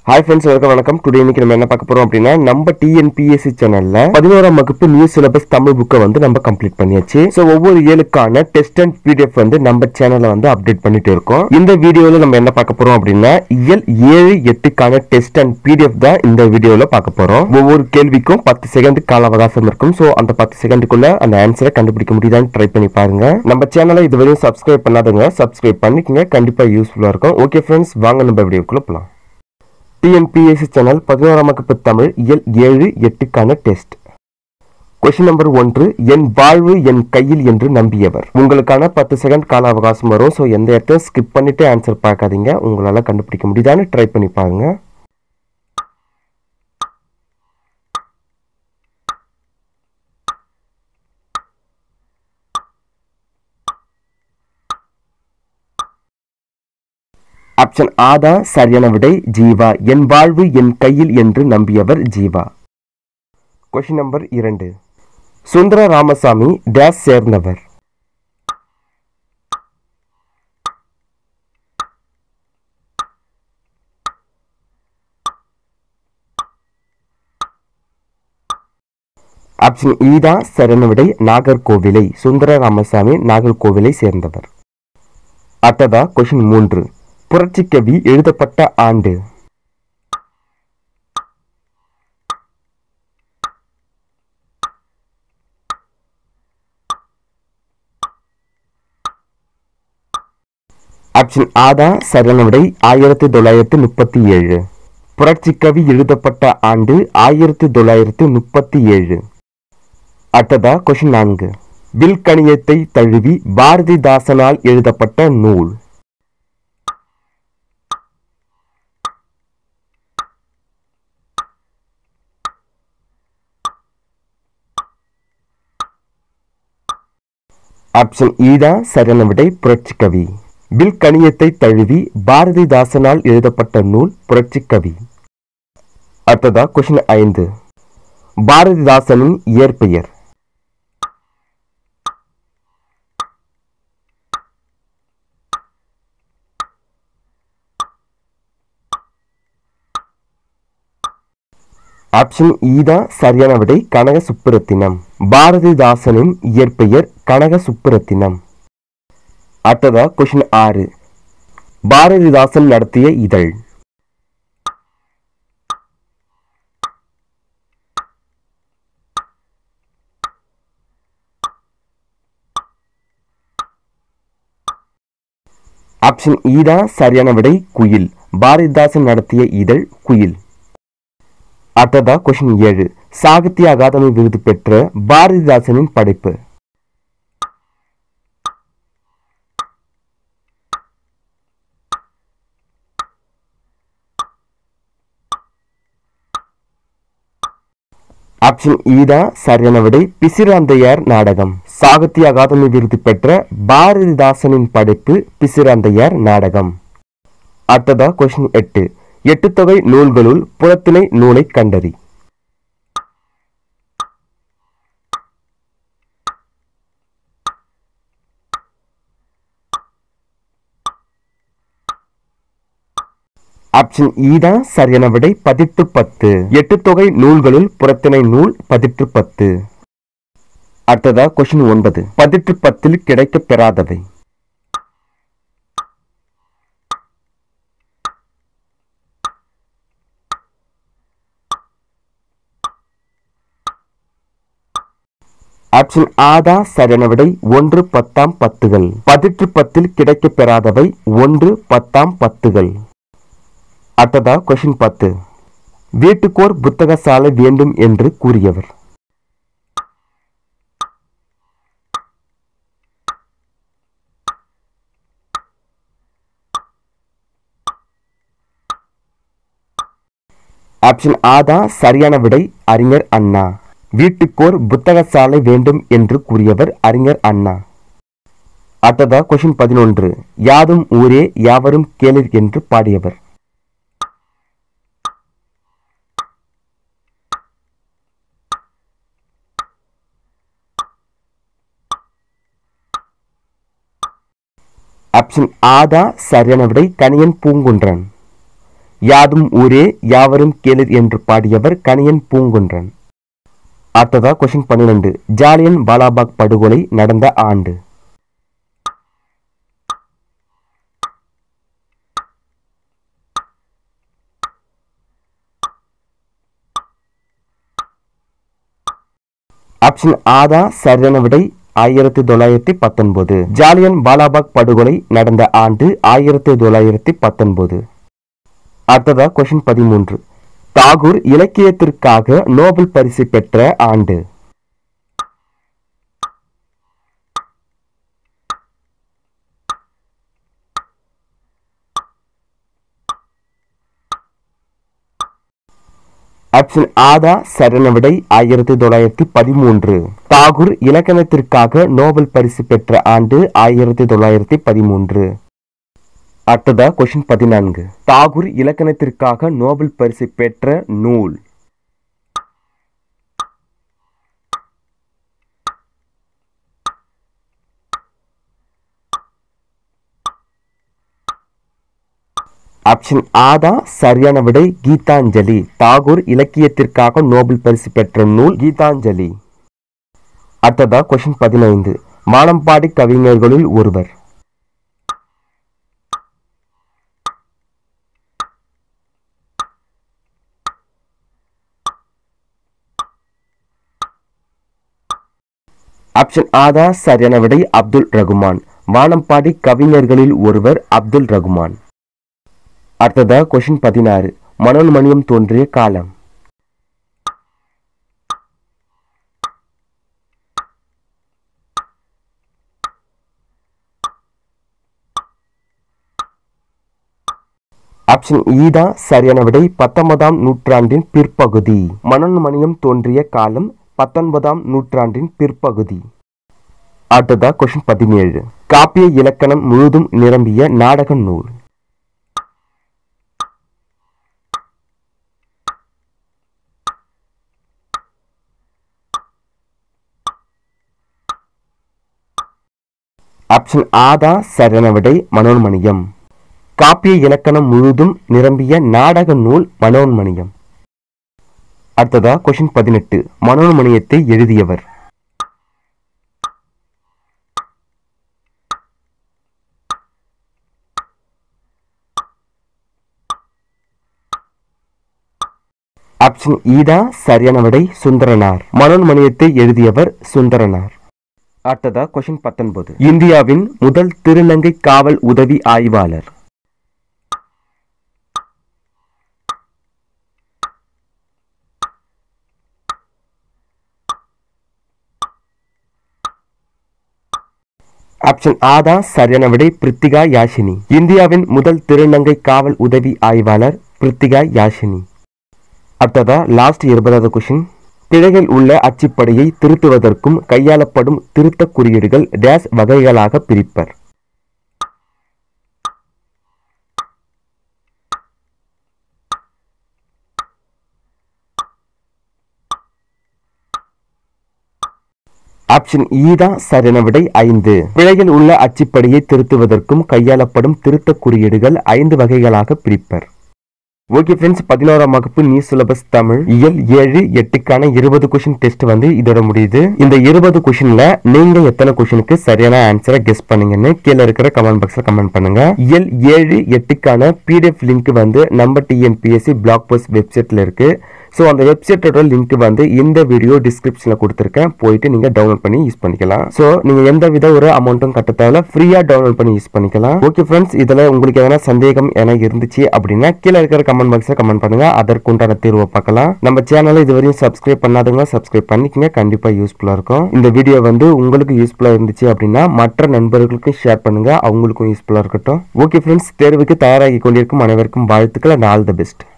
hi friends welcome வணக்கம் today இன்னைக்கு நம்ம என்ன பார்க்க போறோம் அப்படின்னா நம்ம டிஎன்பிஎஸ்சி சேனல்ல பதினோராம் வகுப்பு நியூ சிலபஸ் தமிழ் புக்கை வந்து நம்ம கம்ப்ளீட் பண்ணியாச்சு ஸோ ஒவ்வொரு ஏழுக்கான டெஸ்ட் அண்ட் பிடிஎஃப் வந்து நம்ம சேனல்ல வந்து அப்டேட் பண்ணிட்டு இருக்கோம் இந்த வீடியோல நம்ம என்ன பார்க்க போறோம் அப்படின்னா இயல் ஏழு எட்டுக்கான டெஸ்ட் அண்ட் பிடிஎஃப் தான் இந்த வீடியோல பார்க்க போறோம் ஒவ்வொரு கேள்விக்கும் பத்து செகண்ட் கால அவகாசம் இருக்கும் ஸோ அந்த பத்து செகண்டுக்குள்ள அந்த ஆன்சரை கண்டுபிடிக்க முடியுதான்னு ட்ரை பண்ணி பாருங்க நம்ம சேனலை இதுவரையும் சப்ஸ்கிரைப் பண்ணாதவங்க சப்ஸ்கிரைப் பண்ணிக்கங்க கண்டிப்பா யூஸ்ஃபுல்லா இருக்கும் ஓகே ஃப்ரெண்ட்ஸ் வாங்க நம்ம வீடியோக்குள்ள போலாம் டிஎன்பிஎஸ்சி சேனல் பதினோராம் வகுப்பு தமிழ் இயல் ஏழு எட்டுக்கான டெஸ்ட் கொஸ்டின் நம்பர் ஒன்று என் வாழ்வு என் கையில் என்று நம்பியவர் உங்களுக்கான பத்து செகண்ட் கால அவகாசம் வரும் ஸோ எந்த இடத்தையும் ஸ்கிப் பண்ணிட்டு ஆன்சர் பார்க்காதீங்க உங்களால கண்டுபிடிக்க முடியுதான்னு ட்ரை பண்ணி பாருங்க ஆப்ஷன் ஆதா சரியான விடை ஜீவா என் வாழ்வு என் கையில் என்று நம்பியவர் ஜீவா கொஷின் நம்பர் இரண்டு சுந்தர ராமசாமி டேஸ் சேர்ந்தவர் ஆப்ஷன் ஈதா சரியான விடை நாகர்கோவிலை சுந்தர ராமசாமி நாகர்கோவிலை சேர்ந்தவர் அடுத்ததா கொஷின் மூன்று புரட்சிக்கவி எழுதப்பட்ட ஆண்டு ஆப்ஷன் ஆதா சரியான விடை ஆயிரத்தி தொள்ளாயிரத்தி முப்பத்தி ஏழு புரட்சிக்கவி எழுதப்பட்ட ஆண்டு ஆயிரத்தி தொள்ளாயிரத்தி முப்பத்தி ஏழு அடுத்ததா கொஷின் நான்கு வில்கணியத்தை தழுவி பாரதிதாசனால் எழுதப்பட்ட நூல் ஆப்ஷன் ஈதா சரியான விடை புரட்சிக்கவி வில்கணியத்தை தழுவி பாரதிதாசனால் எழுதப்பட்ட நூல் புரட்சிக்கவி அடுத்ததா கொஷின் ஐந்து பாரதிதாசனின் இயற்பெயர் ஆப்ஷன் ஈதா சரியான விடை கனக சுப்புரத்தினம் பாரதிதாசனின் இயற்பெயர் கனக சுப்புரத்தினம் அடுத்ததா கொஷின் ஆறு பாரதிதாசன் நடத்திய இதழ் ஆப்ஷன் ஈதா சரியான விடை குயில் பாரதிதாசன் நடத்திய இதழ் குயில் அடுத்ததா கொஷின் ஏழு சாகித்ய அகாதமி விருது பெற்ற பாரதிதாசனின் படைப்பு ஆப்ஷன் ஈதா சரியான விடை பிசிராந்தையார் நாடகம் சாகித்ய அகாதமி விருது பெற்ற பாரதிதாசனின் படைப்பு பிசிராந்தையார் நாடகம் அடுத்ததா கொஷின் எட்டு எட்டு தொகை நூல்களுள் புறத்திணை நூலை கண்டறி ஆப்ஷன் ஈதா சரியான விடை பதிற்று பத்து எட்டு தொகை நூல்களுள் புறத்திணை நூல் பதிற்று பத்து அடுத்ததா கொஷின் ஒன்பது பதிற்று பத்தில் கிடைக்கப் பெறாதவை ஆப்ஷன் ஆதா சரியான விடை ஒன்று பத்தாம் பத்துகள் பதிற்று பத்தில் கிடைக்கப் பெறாதவை ஒன்று பத்தாம் பத்துகள் அடுத்ததா கொஷின் பத்து வீட்டுக்கோர் புத்தக சாலை வேண்டும் என்று கூறியவர் ஆப்ஷன் ஆதா சரியான விடை அறிஞர் அண்ணா வீட்டுக்கோர் புத்தக சாலை வேண்டும் என்று கூறியவர் அறிஞர் அண்ணா அடுத்ததா கொஷின் பதினொன்று யாதும் ஊரே யாவரும் கேளிர் என்று பாடியவர் ஆப்ஷன் ஆதா சரியான விடை கணியன் பூங்குன்றன் யாதும் ஊரே யாவரும் கேளிர் என்று பாடியவர் கணியன் பூங்குன்றன் அடுத்ததா கொஸ்டின் பன்னிரெண்டு ஜாலியன் வாலாபாக் படுகொலை நடந்த ஆண்டு ஆப்ஷன் ஆதா சரியான விடை ஆயிரத்தி தொள்ளாயிரத்தி பத்தொன்பது ஜாலியன் வாலாபாக் படுகொலை நடந்த ஆண்டு ஆயிரத்தி தொள்ளாயிரத்தி பத்தொன்பது அடுத்ததா கொஸ்டின் பதிமூன்று தாகூர் இலக்கியத்திற்காக நோபல் பரிசு பெற்ற ஆண்டு ஆப்ஷன் ஆதா சரண விடை ஆயிரத்தி தொள்ளாயிரத்தி பதிமூன்று தாகூர் இலக்கணத்திற்காக நோபல் பரிசு பெற்ற ஆண்டு ஆயிரத்தி தொள்ளாயிரத்தி பதிமூன்று அடுத்ததா கொஸ்டின் பதினான்கு தாகூர் இலக்கணத்திற்காக நோபல் பரிசு பெற்ற நூல் ஆப்ஷன் ஆதா சரியான விடை கீதாஞ்சலி தாகூர் இலக்கியத்திற்காக நோபல் பரிசு பெற்ற நூல் கீதாஞ்சலி அடுத்ததா கொஸ்டின் பதினைந்து வானம்பாடி கவிஞர்களுள் ஒருவர் ஆப்ஷன் ஆதா சரியான விடை அப்துல் ரகுமான் வானம்பாடி கவிஞர்களில் ஒருவர் அப்துல் ரகுமான் அடுத்ததா கொஷின் பதினாறு மனோன்மணியம் தோன்றிய காலம் ஆப்ஷன் ஈதா சரியான விடை பத்தொன்பதாம் நூற்றாண்டின் பிற்பகுதி மனோன்மணியம் தோன்றிய காலம் பத்தொன்பதாம் நூற்றாண்டின் பிற்பகுதி அடுத்ததா கொஷின் பதினேழு காப்பிய இலக்கணம் முழுதும் நிரம்பிய நாடக நூல் ஆப்ஷன் ஆதா சரியான விடை மனோன்மணியம் காப்பிய இலக்கணம் முழுதும் நிரம்பிய நாடக நூல் மனோன்மணியம் அடுத்ததா கொஷின் பதினெட்டு மனோன்மணியத்தை எழுதியவர் ஆப்ஷன் ஈதா சரியான விடை சுந்தரனார் மனோன்மணியத்தை எழுதியவர் சுந்தரனார் அடுத்ததா கொஷின் பத்தொன்பது இந்தியாவின் முதல் திருநங்கை காவல் உதவி ஆய்வாளர் ஆப்ஷன் ஆதா சரியான விடை பிரித்திகா யாஷினி இந்தியாவின் முதல் திருநங்கை காவல் உதவி ஆய்வாளர் பிரித்திகா யாஷினி அடுத்ததா லாஸ்ட் இருபதாவது கொஷின் பிழைகள் உள்ள அச்சுப்படியை திருத்துவதற்கும் கையாளப்படும் திருத்தக் குறியீடுகள் டேஸ் வகைகளாக பிரிப்பர் ஆப்ஷன் ஈதா சரியான விடை ஐந்து பிழைகள் உள்ள அச்சுப்படியை திருத்துவதற்கும் கையாளப்படும் திருத்தக் குறியீடுகள் ஐந்து வகைகளாக பிரிப்பர் ஓகே ஃப்ரெண்ட்ஸ் பதினோராம் வகுப்பு நியூ சிலபஸ் தமிழ் இயல் ஏழு எட்டுக்கான இருபது கொஷின் டெஸ்ட் வந்து இதோட முடியுது இந்த இருபது கொஷின்ல நீங்க எத்தனை கொஷினுக்கு சரியான ஆன்சரை கெஸ் பண்ணீங்கன்னு கீழே இருக்கிற கமெண்ட் பாக்ஸ்ல கமெண்ட் பண்ணுங்க இயல் ஏழு எட்டுக்கான பிடிஎஃப் லிங்க் வந்து நம்ம டிஎன்பிஎஸ்சி பிளாக் போஸ்ட் வெப்சைட்ல இருக்கு ஸோ அந்த வெப்சைட்டோட லிங்க் வந்து இந்த வீடியோ டிஸ்கிரிப்ஷனில் கொடுத்துருக்கேன் போயிட்டு நீங்கள் டவுன்லோட் பண்ணி யூஸ் பண்ணிக்கலாம் ஸோ நீங்கள் எந்த வித ஒரு அமௌண்ட்டும் கட்ட தேவையில்ல ஃப்ரீயாக டவுன்லோட் பண்ணி யூஸ் பண்ணிக்கலாம் ஓகே ஃப்ரெண்ட்ஸ் இதில் உங்களுக்கு எதனா சந்தேகம் என இருந்துச்சு அப்படின்னா கீழே இருக்கிற கமெண்ட் பாக்ஸில் கமெண்ட் பண்ணுங்க அதற்குண்டான தீர்வை பார்க்கலாம் நம்ம சேனலை இதுவரையும் சப்ஸ்கிரைப் பண்ணாதவங்க சப்ஸ்கிரைப் பண்ணிக்கங்க கண்டிப்பாக யூஸ்ஃபுல்லாக இருக்கும் இந்த வீடியோ வந்து உங்களுக்கு யூஸ்ஃபுல்லாக இருந்துச்சு அப்படின்னா மற்ற நண்பர்களுக்கும் ஷேர் பண்ணுங்க அவங்களுக்கும் யூஸ்ஃபுல்லாக இருக்கட்டும் ஓகே ஃப்ரெண்ட்ஸ் தேர்வுக்கு தயாராகி கொண்டிருக்கும் அனைவருக்கும் வாழ்த்துக்கள் அண்ட் ஆல் தி பெஸ்ட்